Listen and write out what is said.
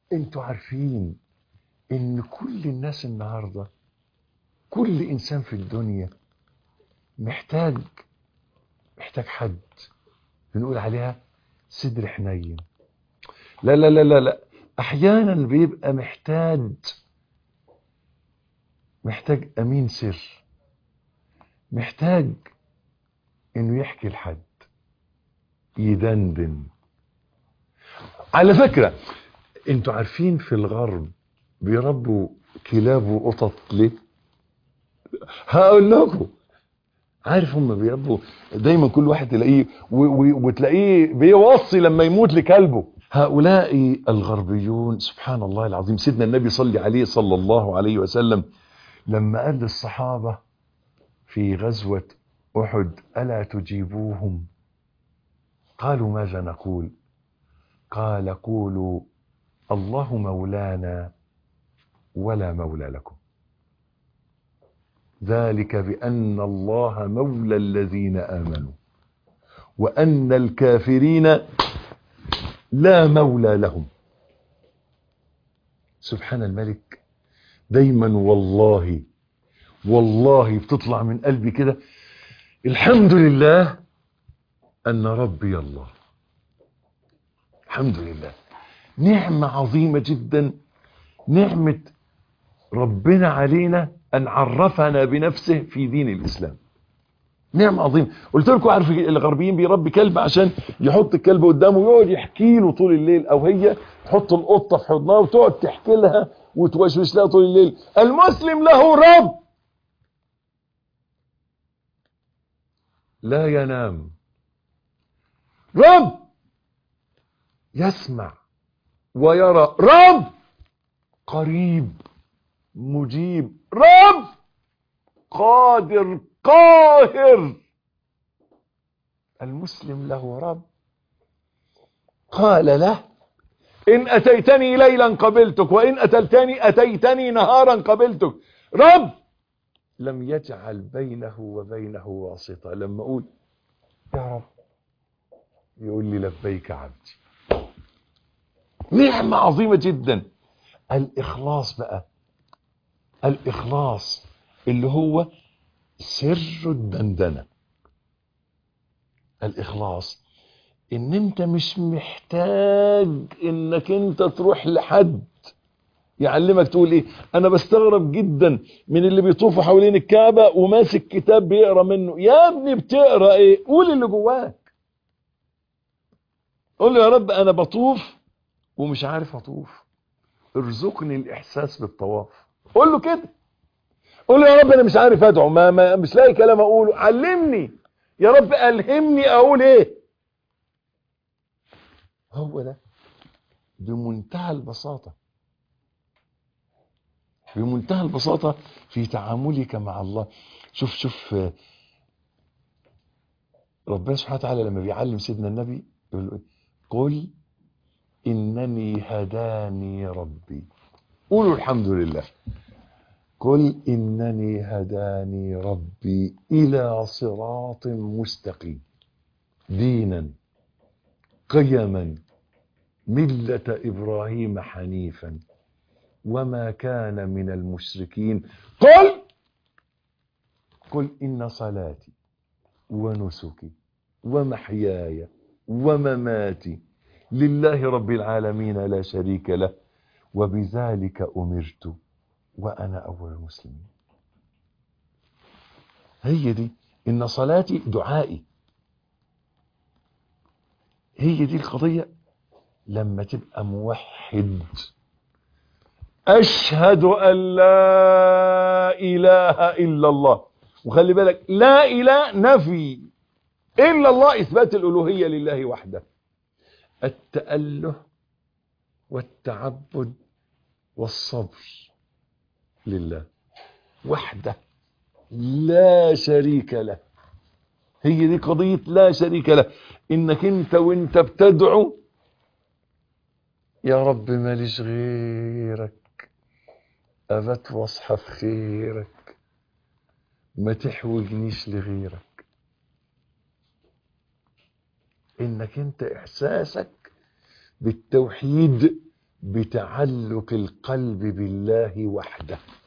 انتوا عارفين ان كل الناس النهارده كل انسان في الدنيا محتاج محتاج حد بنقول عليها صدر حنين لا لا لا لا لا احيانا بيبقى محتاج محتاج امين سر محتاج انه يحكي لحد يدندن على فكرة انتوا عارفين في الغرب بيربوا كلاب وقطط ليه هقول لكم عارف هم بيربوا دايما كل واحد تلاقيه و- و- وتلاقيه بيوصي لما يموت لكلبه هؤلاء الغربيون سبحان الله العظيم سيدنا النبي صلى عليه صلى الله عليه وسلم لما قال للصحابة في غزوة أحد ألا تجيبوهم قالوا ماذا نقول قال قولوا الله مولانا ولا مولى لكم ذلك بأن الله مولى الذين آمنوا وأن الكافرين لا مولى لهم سبحان الملك دايما والله والله بتطلع من قلبي كده الحمد لله أن ربي الله الحمد لله نعمة عظيمة جدا نعمة ربنا علينا أن عرفنا بنفسه في دين الإسلام نعمة عظيمة قلت لكم عارف الغربيين بيربي كلب عشان يحط الكلب قدامه ويقعد يحكي له طول الليل أو هي تحط القطة في حضنها وتقعد تحكي لها وتوشوش لها طول الليل المسلم له رب لا ينام رب يسمع ويرى رب قريب مجيب رب قادر قاهر المسلم له رب قال له إن أتيتني ليلا قبلتك وإن أتلتني أتيتني نهارا قبلتك رب لم يجعل بينه وبينه واسطة لما أقول يا رب يقول لي لبيك عبدي نعمة عظيمة جدا الإخلاص بقى الإخلاص اللي هو سر الدندنة الإخلاص إن أنت مش محتاج إنك أنت تروح لحد يعلمك تقول إيه أنا بستغرب جدا من اللي بيطوفوا حوالين الكعبة وماسك كتاب بيقرأ منه يا ابني بتقرأ إيه قول اللي جواك قول له يا رب أنا بطوف ومش عارف أطوف ارزقني الإحساس بالطواف قول له كده قول له يا رب انا مش عارف ادعو ما, ما مش لاقي كلام اقوله علمني يا رب الهمني اقول ايه هو ده بمنتهى البساطة بمنتهى البساطة في تعاملك مع الله شوف شوف آه، ربنا سبحانه وتعالى لما بيعلم سيدنا النبي يقول له إيه؟ قل إنني هداني ربي قولوا الحمد لله قل إنني هداني ربي إلى صراط مستقيم دينا قيما ملة إبراهيم حنيفا وما كان من المشركين قل قل إن صلاتي ونسكي ومحياي ومماتي لله رب العالمين لا شريك له وبذلك أمرت وأنا أول المسلمين هي دي إن صلاتي دعائي هي دي القضية لما تبقى موحد أشهد أن لا إله إلا الله وخلي بالك لا إله نفي إلا الله إثبات الألوهية لله وحده التأله والتعبد والصبر لله وحده لا شريك له هي دي قضية لا شريك له انك انت وانت بتدعو يا رب ماليش غيرك ابت واصحى في خيرك ما تحوجنيش لغيرك انك انت احساسك بالتوحيد بتعلق القلب بالله وحده